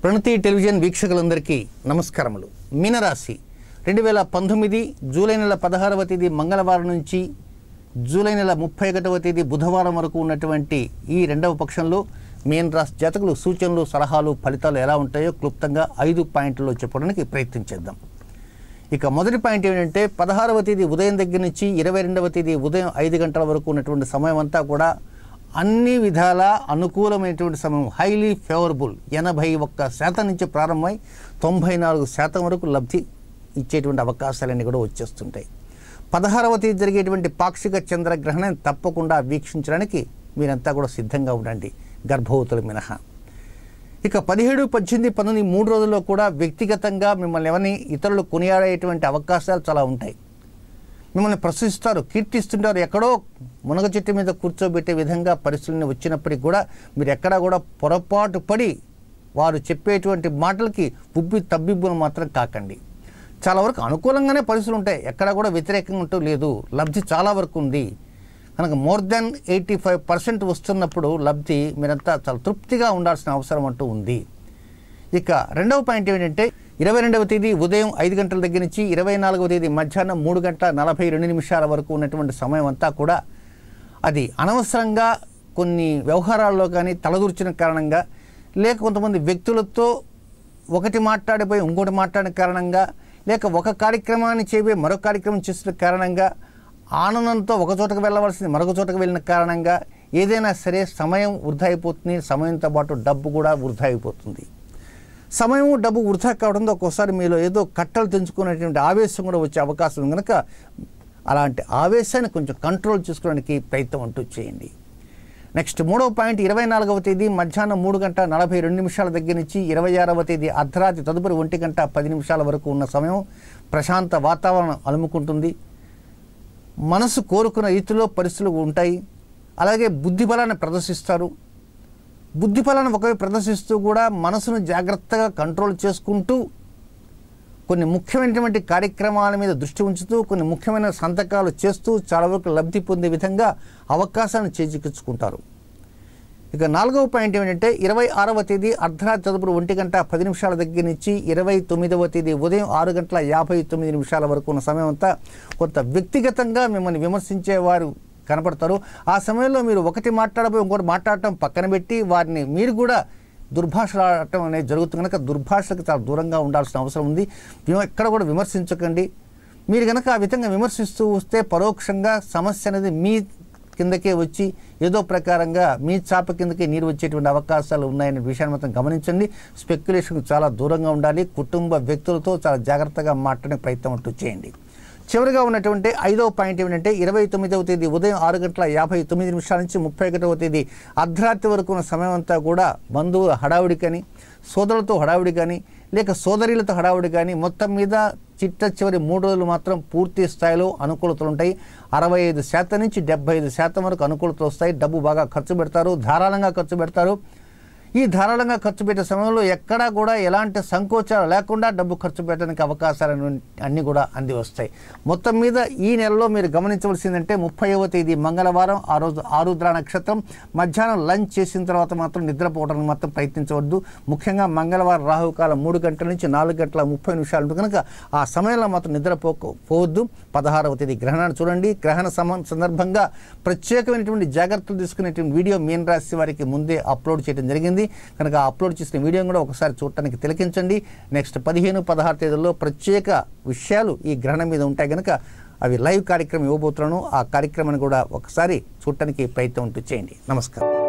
ప్రణతి television వీక్షకులందరికీ నమస్కారములు మీనరాశి రెండు వేల పంతొమ్మిది జూలై నెల పదహారవ తేదీ మంగళవారం నుంచి జూలై నెల ముప్పై ఒకటవ తేదీ బుధవారం వరకు ఉన్నటువంటి ఈ రెండవ పక్షంలో మీన రాశి జాతకులు సూచనలు సలహాలు ఫలితాలు ఎలా ఉంటాయో క్లుప్తంగా ఐదు పాయింట్లలో చెప్పడానికి ప్రయత్నించేద్దాం ఇక మొదటి పాయింట్ ఏంటంటే పదహారవ తేదీ ఉదయం దగ్గర నుంచి ఇరవై రెండవ తేదీ ఉదయం ఐదు గంటల వరకు ఉన్నటువంటి సమయం అంతా కూడా అన్ని విధాల అనుకూలమైనటువంటి సమయం హైలీ ఫేవరబుల్ ఎనభై ఒక్క శాతం నుంచి ప్రారంభమై తొంభై నాలుగు శాతం వరకు లబ్ధి ఇచ్చేటువంటి అవకాశాలన్నీ కూడా వచ్చేస్తుంటాయి పదహారవ తేదీ జరిగేటువంటి పాక్షిక చంద్రగ్రహణం తప్పకుండా వీక్షించడానికి మీరంతా కూడా సిద్ధంగా ఉండండి గర్భవతులు మినహా ఇక పదిహేడు పద్దెనిమిది పంతొమ్మిది మూడు రోజుల్లో కూడా వ్యక్తిగతంగా మిమ్మల్ని ఎవరిని ఇతరులు కొనియాడేటువంటి అవకాశాలు చాలా ఉంటాయి మిమ్మల్ని ప్రశ్నిస్తారు కీర్తిస్తుంటారు ఎక్కడో మునగ చెట్టు మీద కూర్చోబెట్టే విధంగా పరిస్థితులను వచ్చినప్పటికీ కూడా మీరు ఎక్కడా కూడా పొరపాటు పడి వారు చెప్పేటువంటి మాటలకి ఉబ్బి తబ్బిబ్బులు మాత్రం కాకండి చాలా వరకు అనుకూలంగానే పరిస్థితులు ఉంటాయి ఎక్కడా కూడా వ్యతిరేకంగా ఉంటూ లేదు లబ్ధి చాలా వరకు ఉంది కనుక more than eighty five percent వస్తున్నప్పుడు లబ్ధి మీరంతా చాలా తృప్తిగా ఉండాల్సిన అవసరం అంటూ ఉంది ఇక రెండవ పాయింట్ ఏంటంటే ఇరవై రెండవ తేదీ ఉదయం ఐదు గంటల దగ్గర నుంచి ఇరవై నాలుగవ తేదీ మధ్యాహ్నం మూడు గంటల నలభై రెండు నిమిషాల వరకు ఉన్నటువంటి సమయం అంతా కూడా అది అనవసరంగా కొన్ని వ్యవహారాల్లో కానీ తలదూర్చిన కారణంగా లేక కొంతమంది వ్యక్తులతో ఒకటి మాట్లాడిపోయి ఇంకోటి మాట్లాడిన కారణంగా లేక ఒక కార్యక్రమాన్ని చేయబోయి మరొక కార్యక్రమం చేసిన కారణంగా ఆనందంతో ఒక చోటకు వెళ్ళవలసింది మరొక చోటకు వెళ్ళిన కారణంగా ఏదైనా సరే సమయం వృధా అయిపోతుంది సమయంతో పాటు డబ్బు కూడా వృధా అయిపోతుంది సమయం డబ్బు వృధా కావడంతో ఒక్కోసారి మీలో ఏదో కట్టలు తెంచుకునేటువంటి ఆవేశం కూడా వచ్చే అవకాశం ఉంది కనుక అలాంటి ఆవేశాన్ని కొంచెం కంట్రోల్ చేసుకోవడానికి ప్రయత్నం అంటూ చేయండి నెక్స్ట్ మూడవ పాయింట్ ఇరవై నాలుగవ తేదీ మధ్యాహ్నం మూడు గంట నలభై రెండు నిమిషాల దగ్గర నుంచి ఇరవై ఆరవ తేదీ అర్ధరాత్రి తదుపరి ఒంటి గంట పది నిమిషాల వరకు ఉన్న సమయం ప్రశాంత వాతావరణం అలుముకుంటుంది మనసు కోరుకున్న రీతిలో పరిస్థితులు ఉంటాయి అలాగే బుద్ధి బలాన్ని ప్రదర్శిస్తారు బుద్ధి బలాన్ని ఒకవైపు ప్రదర్శిస్తూ కూడా మనసును జాగ్రత్తగా కంట్రోల్ చేసుకుంటూ కొన్ని ముఖ్యమైనటువంటి కార్యక్రమాల మీద దృష్టి ఉంచుతూ కొన్ని ముఖ్యమైన సంతకాలు చేస్తూ చాలా వరకు లబ్ధి పొందే విధంగా అవకాశాన్ని చేజిక్కించుకుంటారు ఇక నాలుగవ పాయింట్ ఏమిటంటే ఇరవై ఆరవ తేదీ అర్ధరాత్రి తదుపరి ఒంటి గంట పది నిమిషాల దగ్గర నుంచి ఇరవై తొమ్మిదవ తేదీ ఉదయం ఆరు గంటల యాభై తొమ్మిది నిమిషాల వరకు ఉన్న సమయం అంతా కొంత వ్యక్తిగతంగా మిమ్మల్ని విమర్శించేవారు కనపడతారు ఆ సమయంలో మీరు ఒకటి మాట్లాడబోయి ఇంకోటి మాట్లాడటం పక్కన పెట్టి వారిని మీరు కూడా దుర్భాషలాడటం అనేది జరుగుతుంది కనుక దుర్భాషలకు చాలా దూరంగా ఉండాల్సిన అవసరం ఉంది విమ- ఎక్కడ కూడా విమర్శించకండి మీరు కనుక ఆ విధంగా విమర్శిస్తూ వస్తే పరోక్షంగా సమస్య అనేది మీ కిందకే వచ్చి ఏదో ప్రకారంగా మీ చాప కిందకే నీరు వచ్చేటువంటి అవకాశాలు ఉన్నాయనే విషయాన్ని మాత్రం గమనించండి స్పెక్యులేషన్ చాలా దూరంగా ఉండాలి కుటుంబ వ్యక్తులతో చాలా జాగ్రత్తగా మాట్లాడే ప్రయత్నం అంటూ చేయండి చివరిగా ఉన్నటువంటి ఐదవ పాయింట్ ఏమిటంటే ఇరవై తొమ్మిదవ తేదీ ఉదయం ఆరు గంటల యాభై తొమ్మిది నిమిషాల నుంచి ముప్పై ఒకటవ తేదీ అర్ధరాత్రి వరకు ఉన్న సమయం అంతా కూడా బంధువుల హడావుడి కానీ సోదరులతో హడావుడి కానీ లేక సోదరీలతో హడావుడి కానీ మొత్తం మీద చిట్ట చివరి మూడు రోజులు మాత్రం పూర్తి స్థాయిలో అనుకూలతలు ఉంటాయి అరవై ఐదు శాతం నుంచి డెబ్బై ఐదు శాతం వరకు అనుకూలతలు వస్తాయి డబ్బు బాగా ఖర్చు పెడతారు ధారాళంగా ఖర్చు పెడతారు ఈ ధారాళంగా ఖర్చు పెట్టే సమయంలో ఎక్కడా కూడా ఎలాంటి సంకోచాలు లేకుండా డబ్బు ఖర్చు పెట్టడానికి అవకాశాలు అన్నీ కూడా అంది వస్తాయి మొత్తం మీద ఈ నెలలో మీరు గమనించవలసిందంటే ముప్పైవ తేదీ మంగళవారం ఆ రోజు ఆరుద్ర నక్షత్రం మధ్యాహ్నం లంచ్ చేసిన తర్వాత మాత్రం నిద్రపోవడానికి మాత్రం ప్రయత్నించవద్దు ముఖ్యంగా మంగళవారం రాహుకాలం మూడు గంటల నుంచి నాలుగు గంటల ముప్పై నిమిషాలు ఉంటుంది కనుక ఆ సమయంలో మాత్రం నిద్రపోక పోవద్దు పదహారవ తేదీ గ్రహణాన్ని చూడండి గ్రహణ సమ సందర్భంగా ప్రత్యేకమైనటువంటి జాగ్రత్తలు తీసుకునేటువంటి వీడియో మీన రాశి వారికి ముందే అప్లోడ్ చేయడం జరిగింది కనుక ఆ అప్లోడ్ చేసిన వీడియోని కూడా ఒకసారి చూడటానికి తిలకించండి నెక్స్ట్ పదిహేను పదహారు తేదీల్లో ప్రత్యేక విషయాలు ఈ గ్రహణం మీద ఉంటాయి కనుక అవి లైవ్ కార్యక్రమం ఇవ్వబోతున్నాను ఆ కార్యక్రమాన్ని కూడా ఒకసారి చూడటానికి ప్రయత్నం ఉంటూ చేయండి నమస్కారం